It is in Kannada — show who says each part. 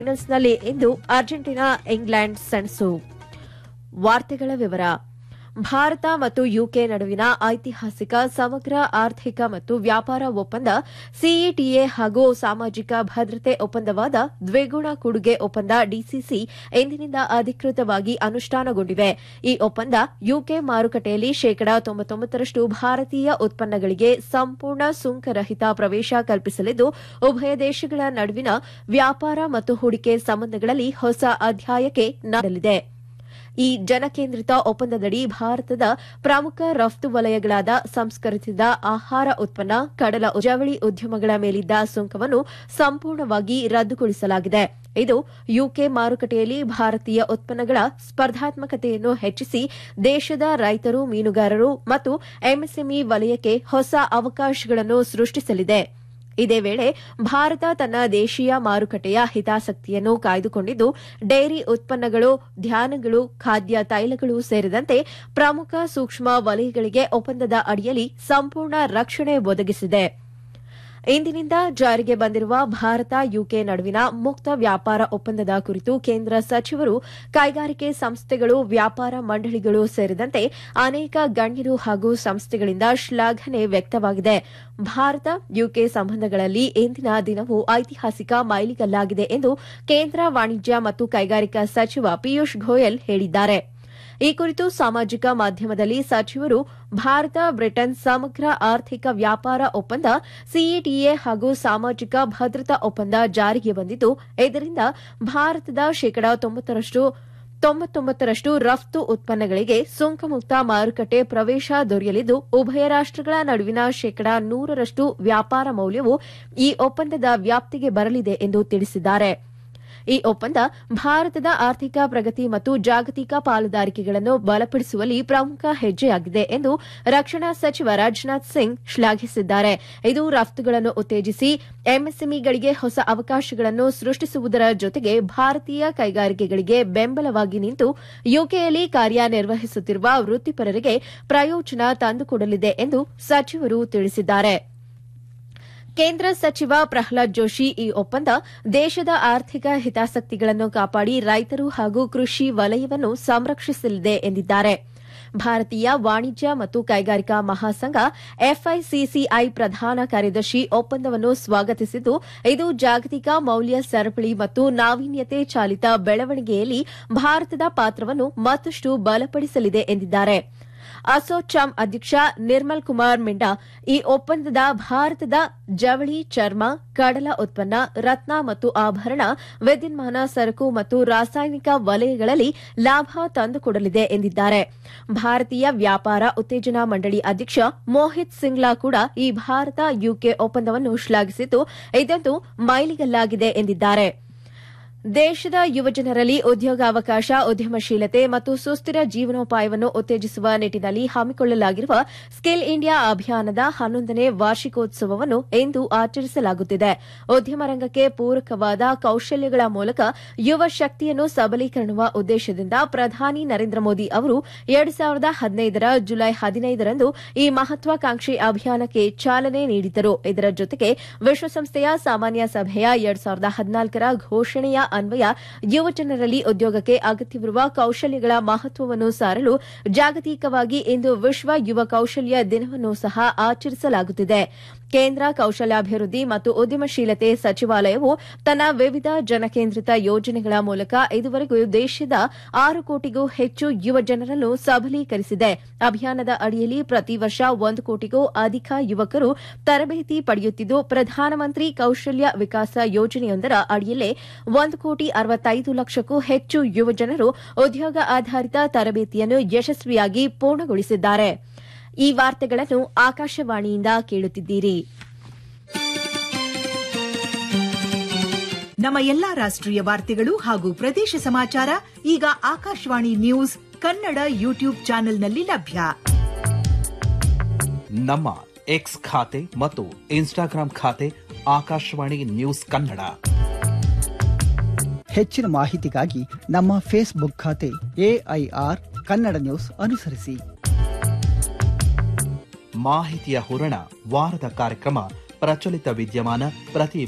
Speaker 1: ಫೈನಲ್ಸ್ನಲ್ಲಿ ಇಂದು ಅರ್ಜೆಂಟೀನಾ ಇಂಗ್ಲೆಂಡ್ ಸೆಣಸು ವಾರ್ತೆಗಳ ವಿವರ ಭಾರತ ಮತ್ತು ಯುಕೆ ನಡುವಿನ ಐತಿಹಾಸಿಕ ಸಮಗ್ರ ಆರ್ಥಿಕ ಮತ್ತು ವ್ಯಾಪಾರ ಒಪ್ಪಂದ ಸಿಇಟಿಎ ಹಾಗೂ ಸಾಮಾಜಿಕ ಭದ್ರತೆ ಒಪ್ಪಂದವಾದ ದ್ವಿಗುಣ ಕೊಡುಗೆ ಒಪ್ಪಂದ ಡಿಸಿಸಿ ಇಂದಿನಿಂದ ಅಧಿಕೃತವಾಗಿ ಅನುಷ್ಠಾನಗೊಂಡಿವೆ ಈ ಒಪ್ಪಂದ ಯುಕೆ ಮಾರುಕಟ್ಟೆಯಲ್ಲಿ ಶೇಕಡಾ ತೊಂಬತ್ತೊಂಬತ್ತರಷ್ಟು ಭಾರತೀಯ ಉತ್ಪನ್ನಗಳಿಗೆ ಸಂಪೂರ್ಣ ಸುಂಕರಹಿತ ಪ್ರವೇಶ ಕಲ್ಪಿಸಲಿದ್ದು ಉಭಯ ದೇಶಗಳ ನಡುವಿನ ವ್ಯಾಪಾರ ಮತ್ತು ಹೂಡಿಕೆ ಸಂಬಂಧಗಳಲ್ಲಿ ಹೊಸ ಅಧ್ಯಾಯಕ್ಕೆ ನೀಡಲಿದೆ ಈ ಜನಕೇಂದ್ರಿತ ಒಪ್ಪಂದದಡಿ ಭಾರತದ ಪ್ರಮುಖ ರಫ್ತು ವಲಯಗಳಾದ ಸಂಸ್ಕರಿಸಿದ ಆಹಾರ ಉತ್ಪನ್ನ ಕಡಲ ಜವಳಿ ಉದ್ಯಮಗಳ ಮೇಲಿದ್ದ ಸುಂಕವನ್ನು ಸಂಪೂರ್ಣವಾಗಿ ರದ್ದುಗೊಳಿಸಲಾಗಿದೆ ಇದು ಯುಕೆ ಮಾರುಕಟ್ಟೆಯಲ್ಲಿ ಭಾರತೀಯ ಉತ್ಪನ್ನಗಳ ಸ್ಪರ್ಧಾತ್ಮಕತೆಯನ್ನು ಹೆಚ್ಚಿಸಿ ದೇಶದ ರೈತರು ಮೀನುಗಾರರು ಮತ್ತು ಎಂಎಸ್ಎಂಇ ವಲಯಕ್ಕೆ ಹೊಸ ಅವಕಾಶಗಳನ್ನು ಸೃಷ್ಟಿಸಲಿದೆ ಇದೇ ವೇಳೆ ಭಾರತ ತನ್ನ ದೇಶೀಯ ಮಾರುಕಟ್ಟೆಯ ಹಿತಾಸಕ್ತಿಯನ್ನು ಕಾಯ್ದುಕೊಂಡಿದ್ದು ಡೈರಿ ಉತ್ಪನ್ನಗಳು ಧಾನ್ಯಗಳು ಖಾದ್ಯ ತೈಲಗಳು ಸೇರಿದಂತೆ ಪ್ರಮುಖ ಸೂಕ್ಷ್ಮ ವಲಯಗಳಿಗೆ ಒಪ್ಪಂದದ ಅಡಿಯಲ್ಲಿ ಸಂಪೂರ್ಣ ರಕ್ಷಣೆ ಒದಗಿಸಿದೆ ಇಂದಿನಿಂದ ಜಾರಿಗೆ ಬಂದಿರುವ ಭಾರತ ಯುಕೆ ನಡುವಿನ ಮುಕ್ತ ವ್ಯಾಪಾರ ಒಪ್ಪಂದದ ಕುರಿತು ಕೇಂದ್ರ ಸಚಿವರು ಕೈಗಾರಿಕೆ ಸಂಸ್ಥೆಗಳು ವ್ಯಾಪಾರ ಮಂಡಳಿಗಳು ಸೇರಿದಂತೆ ಅನೇಕ ಗಣ್ಯರು ಹಾಗೂ ಸಂಸ್ಥೆಗಳಿಂದ ಶ್ಲಾಘನೆ ವ್ಯಕ್ತವಾಗಿದೆ ಭಾರತ ಯುಕೆ ಸಂಬಂಧಗಳಲ್ಲಿ ಇಂದಿನ ದಿನವು ಐತಿಹಾಸಿಕ ಮೈಲಿಗಲ್ಲಾಗಿದೆ ಎಂದು ಕೇಂದ್ರ ವಾಣಿಜ್ಯ ಮತ್ತು ಕೈಗಾರಿಕಾ ಸಚಿವ ಪಿಯೂಷ್ ಗೋಯಲ್ ಹೇಳಿದ್ದಾರೆ ಈ ಕುರಿತು ಸಾಮಾಜಿಕ ಮಾಧ್ಯಮದಲ್ಲಿ ಸಚಿವರು ಭಾರತ ಬ್ರಿಟನ್ ಸಮಗ್ರ ಆರ್ಥಿಕ ವ್ಯಾಪಾರ ಒಪ್ಪಂದ ಸಿಇಟಿಎ ಹಾಗೂ ಸಾಮಾಜಿಕ ಭದ್ರತಾ ಒಪ್ಪಂದ ಜಾರಿಗೆ ಬಂದಿದ್ದು ಇದರಿಂದ ಭಾರತದ ಶೇಕಡಾ ತೊಂಬತ್ತರಷ್ಟು ತೊಂಬತ್ತೊಂಬತ್ತರಷ್ಟು ರಫ್ತು ಉತ್ಪನ್ನಗಳಿಗೆ ಸುಂಕಮುಕ್ತ ಮಾರುಕಟ್ಟೆ ಪ್ರವೇಶ ದೊರೆಯಲಿದ್ದು ಉಭಯ ರಾಷ್ಟಗಳ ನಡುವಿನ ಶೇಕಡಾ ನೂರರಷ್ಟು ವ್ಯಾಪಾರ ಮೌಲ್ಯವು ಈ ಒಪ್ಪಂದದ ವ್ಯಾಪ್ತಿಗೆ ಬರಲಿದೆ ಎಂದು ತಿಳಿಸಿದ್ದಾರೆ ಈ ಒಪ್ಪಂದ ಭಾರತದ ಆರ್ಥಿಕ ಪ್ರಗತಿ ಮತ್ತು ಜಾಗತಿಕ ಪಾಲುದಾರಿಕೆಗಳನ್ನು ಬಲಪಡಿಸುವಲ್ಲಿ ಪ್ರಮುಖ ಹೆಜ್ಜೆಯಾಗಿದೆ ಎಂದು ರಕ್ಷಣಾ ಸಚಿವ ರಾಜನಾಥ್ ಸಿಂಗ್ ಶ್ಲಾಘಿಸಿದ್ದಾರೆ ಇದು ರಫ್ತುಗಳನ್ನು ಉತ್ತೇಜಿಸಿ ಎಂಎಸ್ಎಂಇಗಳಿಗೆ ಹೊಸ ಅವಕಾಶಗಳನ್ನು ಸೃಷ್ಟಿಸುವುದರ ಜೊತೆಗೆ ಭಾರತೀಯ ಕೈಗಾರಿಕೆಗಳಿಗೆ ಬೆಂಬಲವಾಗಿ ನಿಂತು ಯುಕೆಯಲ್ಲಿ ಕಾರ್ಯನಿರ್ವಹಿಸುತ್ತಿರುವ ವೃತ್ತಿಪರರಿಗೆ ಪ್ರಯೋಜನ ತಂದುಕೊಡಲಿದೆ ಎಂದು ಸಚಿವರು ತಿಳಿಸಿದ್ದಾರೆ ಕೇಂದ್ರ ಸಚಿವ ಪ್ರಹ್ಲಾದ್ ಜೋಶಿ ಈ ಒಪ್ಪಂದ ದೇಶದ ಆರ್ಥಿಕ ಹಿತಾಸಕ್ತಿಗಳನ್ನು ಕಾಪಾಡಿ ರೈತರು ಹಾಗೂ ಕೃಷಿ ವಲಯವನ್ನು ಸಂರಕ್ಷಿಸಲಿದೆ ಎಂದಿದ್ದಾರೆ ಭಾರತೀಯ ವಾಣಿಜ್ಯ ಮತ್ತು ಕೈಗಾರಿಕಾ ಮಹಾಸಂಘ ಎಫ್ಐಸಿಸಿಐ ಪ್ರಧಾನ ಕಾರ್ಯದರ್ಶಿ ಒಪ್ಪಂದವನ್ನು ಸ್ವಾಗತಿಸಿದ್ದು ಇದು ಜಾಗತಿಕ ಮೌಲ್ಯ ಸರಪಳಿ ಮತ್ತು ನಾವೀನ್ಯತೆ ಚಾಲಿತ ಬೆಳವಣಿಗೆಯಲ್ಲಿ ಭಾರತದ ಪಾತ್ರವನ್ನು ಮತ್ತಷ್ಟು ಬಲಪಡಿಸಲಿದೆ ಎಂದಿದ್ದಾರೆ ಅಸೋಚಾಮ್ ಅಧ್ಯಕ್ಷ ನಿರ್ಮಲ್ ಕುಮಾರ್ ಮಿಂಡಾ ಈ ಒಪ್ಪಂದದ ಭಾರತದ ಜವಳಿ ಚರ್ಮ ಕಡಲ ಉತ್ಪನ್ನ ರತ್ನ ಮತ್ತು ಆಭರಣ ವಿದ್ಯುನ್ಮಾನ ಸರಕು ಮತ್ತು ರಾಸಾಯನಿಕ ವಲಯಗಳಲ್ಲಿ ಲಾಭ ತಂದುಕೊಡಲಿದೆ ಎಂದಿದ್ದಾರೆ ಭಾರತೀಯ ವ್ಯಾಪಾರ ಉತ್ತೇಜನಾ ಮಂಡಳಿ ಅಧ್ಯಕ್ಷ ಮೋಹಿತ್ ಸಿಂಗ್ಲಾ ಕೂಡ ಈ ಭಾರತ ಯುಕೆ ಒಪ್ಪಂದವನ್ನು ಶ್ಲಾಘಿಸಿದ್ದು ಇದೊಂದು ಮೈಲಿಗಲ್ಲಾಗಿದೆ ಎಂದಿದ್ದಾರೆ ದೇಶದ ಯುವಜನರಲ್ಲಿ ಉದ್ಯೋಗಾವಕಾಶ ಉದ್ಯಮಶೀಲತೆ ಮತ್ತು ಸುಸ್ಥಿರ ಜೀವನೋಪಾಯವನ್ನು ಉತ್ತೇಜಿಸುವ ನಿಟ್ಟಿನಲ್ಲಿ ಹಮ್ಮಿಕೊಳ್ಳಲಾಗಿರುವ ಸ್ಕಿಲ್ ಇಂಡಿಯಾ ಅಭಿಯಾನದ ಹನ್ನೊಂದನೇ ವಾರ್ಷಿಕೋತ್ಸವವನ್ನು ಇಂದು ಆಚರಿಸಲಾಗುತ್ತಿದೆ ಉದ್ಯಮ ರಂಗಕ್ಕೆ ಪೂರಕವಾದ ಕೌಶಲ್ಯಗಳ ಮೂಲಕ ಯುವ ಶಕ್ತಿಯನ್ನು ಸಬಲೀಕರಣವ ಉದ್ದೇಶದಿಂದ ಪ್ರಧಾನಿ ನರೇಂದ್ರ ಮೋದಿ ಅವರು ಎರಡು ಸಾವಿರದ ಹದಿನೈದರ ಜುಲೈ ಹದಿನೈದರಂದು ಈ ಮಹತ್ವಾಕಾಂಕ್ಷಿ ಅಭಿಯಾನಕ್ಕೆ ಚಾಲನೆ ನೀಡಿದ್ದರು ಇದರ ಜೊತೆಗೆ ವಿಶ್ವಸಂಸ್ಥೆಯ ಸಾಮಾನ್ಯ ಸಭೆಯ ಎರಡು ಸಾವಿರದ ಹದಿನಾಲ್ಕರ ಘೋಷಣೆಯ ಅನ್ವಯ ಯುವಜನರಲ್ಲಿ ಉದ್ಯೋಗಕ್ಕೆ ಅಗತ್ಯವಿರುವ ಕೌಶಲ್ಯಗಳ ಮಹತ್ವವನ್ನು ಸಾರಲು ಜಾಗತಿಕವಾಗಿ ಇಂದು ವಿಶ್ವ ಯುವ ಕೌಶಲ್ಯ ದಿನವನ್ನು ಸಹ ಆಚರಿಸಲಾಗುತ್ತಿದೆ ಕೇಂದ್ರ ಕೌಶಲ್ಯಾಭಿವೃದ್ಧಿ ಮತ್ತು ಉದ್ಯಮಶೀಲತೆ ಸಚಿವಾಲಯವು ತನ್ನ ವಿವಿಧ ಜನಕೇಂದ್ರಿತ ಯೋಜನೆಗಳ ಮೂಲಕ ಇದುವರೆಗೂ ದೇಶದ ಆರು ಕೋಟಿಗೂ ಹೆಚ್ಚು ಯುವ ಜನರನ್ನು ಸಬಲೀಕರಿಸಿದೆ ಅಭಿಯಾನದ ಅಡಿಯಲ್ಲಿ ಪ್ರತಿ ವರ್ಷ ಒಂದು ಕೋಟಿಗೂ ಅಧಿಕ ಯುವಕರು ತರಬೇತಿ ಪಡೆಯುತ್ತಿದ್ದು ಪ್ರಧಾನಮಂತ್ರಿ ಕೌಶಲ್ಯ ವಿಕಾಸ ಯೋಜನೆಯೊಂದರ ಅಡಿಯಲ್ಲೇ ಒಂದು ಕೋಟಿ ಅರವತ್ತೈದು ಲಕ್ಷಕ್ಕೂ ಹೆಚ್ಚು ಯುವಜನರು ಉದ್ಯೋಗ ಆಧಾರಿತ ತರಬೇತಿಯನ್ನು ಯಶಸ್ವಿಯಾಗಿ ಪೂರ್ಣಗೊಳಿಸಿದ್ದಾರೆ ಈ ವಾರ್ತೆಗಳನ್ನು ಆಕಾಶವಾಣಿಯಿಂದ ಕೇಳುತ್ತಿದ್ದೀರಿ
Speaker 2: ನಮ್ಮ ಎಲ್ಲಾ ರಾಷ್ಟ್ರೀಯ ವಾರ್ತೆಗಳು ಹಾಗೂ ಪ್ರದೇಶ ಸಮಾಚಾರ ಈಗ ಆಕಾಶವಾಣಿ ನ್ಯೂಸ್ ಕನ್ನಡ ಯೂಟ್ಯೂಬ್ ಚಾನೆಲ್ನಲ್ಲಿ ಲಭ್ಯ
Speaker 3: ನಮ್ಮ ಎಕ್ಸ್ ಖಾತೆ ಮತ್ತು ಇನ್ಸ್ಟಾಗ್ರಾಂ ಖಾತೆ ಆಕಾಶವಾಣಿ ನ್ಯೂಸ್ ಕನ್ನಡ
Speaker 4: ಹೆಚ್ಚಿನ ಮಾಹಿತಿಗಾಗಿ ನಮ್ಮ ಫೇಸ್ಬುಕ್ ಖಾತೆ ಎಐಆರ್ ಕನ್ನಡ ನ್ಯೂಸ್ ಅನುಸರಿಸಿ
Speaker 3: ಮಾಹಿತಿಯ ಹೂರಣ ವಾರದ ಕಾರ್ಯಕ್ರಮ ಪ್ರಚಲಿತ ವಿದ್ಯಮಾನ ಪ್ರತಿ